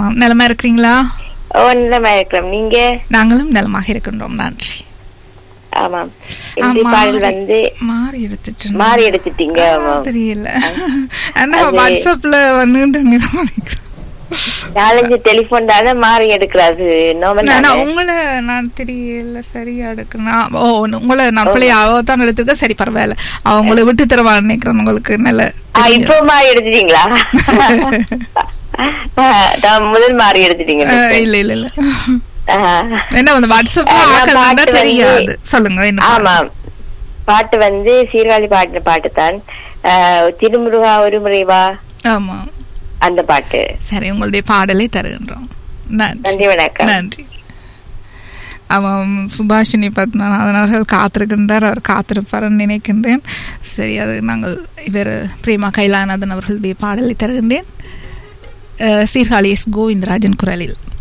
ஆமாம் நலமா இருக்கிறீங்களா ஓ நிலமா இருக்கிறோம் நீங்க நாங்களும் நலமாக இருக்கின்றோம் நன்றி ஆமாம் ஆ, இந்த பாடல் மாறி- வந்து மாறி எடுத்துட்டு மாறி எடுத்துட்டீங்க ஆமாம். தெரியல ஆனா அது- வாட்ஸ்அப்ல வந்துட்டு நினைக்கிறேன் நாலஞ்சு டெலிபோன் தானே மாறி எடுக்கிறாது நோமன் நான் நான் உங்களை நான் தெரியல சரியா எடுக்கணும் ஓ உங்களை நான் பிள்ளைய அவ தான் எடுத்துக்க சரி பரவாயில்ல அவங்கள விட்டு தரவான்னு நினைக்கிறேன் உங்களுக்கு நல்ல தெரியும். இப்போ மாறி எடுத்துட்டீங்களா ஆ, நான் முதல் மாறி எடுத்துட்டீங்க அஹ், இல்ல இல்ல இல்ல ஆ. என்ன வந்து வாட்ஸ்அப்ல நான் ஆக்கள் வந்தா பாட்டு வந்து- தெரியாது சொல்லுங்க என்ன பாட்டு? ஆமாம் பாட்டு வந்து சீர்காழி பாட்டு பாட்டு தான் திருமுருகா ஒரு முறை வா ஆமா அந்த பாட்டு சரி உங்களுடைய பாடலை தருகின்றோம் நன்றி நன்றி வணக்கம் நன்றி அவன் சுபாஷினி பத்மநாதன் அவர்கள் காத்திருக்கின்றார் அவர் காத்திருப்பார்னு நினைக்கின்றேன் சரி அது நாங்கள் இவர் பிரேமா கைலாநாதன் அவர்களுடைய பாடலை தருகின்றேன் அஹ், சீர்காழி எஸ் கோவிந்தராஜன் குரலில்